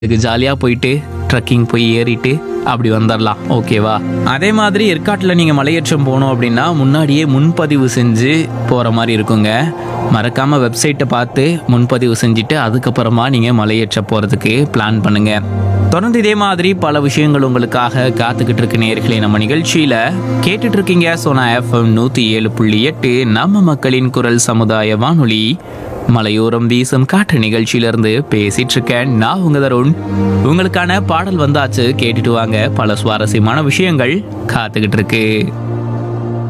இதுக்கு ஜாலியாக போயிட்டு ட்ரக்கிங் போய் ஏறிட்டு அப்படி வந்துடலாம் ஓகேவா அதே மாதிரி ஏற்காட்டில் நீங்கள் மலையேற்றம் போகணும் அப்படின்னா முன்னாடியே முன்பதிவு செஞ்சு போகிற மாதிரி இருக்குங்க மறக்காமல் வெப்சைட்டை பார்த்து முன்பதிவு செஞ்சுட்டு அதுக்கப்புறமா நீங்கள் மலையேற்ற போகிறதுக்கு பிளான் பண்ணுங்கள் தொடர்ந்து இதே மாதிரி பல விஷயங்கள் உங்களுக்காக காத்துக்கிட்டு இருக்கு நேர்களே நம்ம நிகழ்ச்சியில் கேட்டுட்டு இருக்கீங்க சோனா எஃப்எம் நூற்றி ஏழு புள்ளி எட்டு நம்ம மக்களின் குரல் சமுதாய வானொலி மலையோரம் வீசும் காற்று நிகழ்ச்சியிலிருந்து பேசிட்டு இருக்கேன் நான் உங்க தருண் உங்களுக்கான பாடல் வந்தாச்சு கேட்டுட்டு வாங்க பல சுவாரஸ்யமான விஷயங்கள் காத்துக்கிட்டு இருக்கு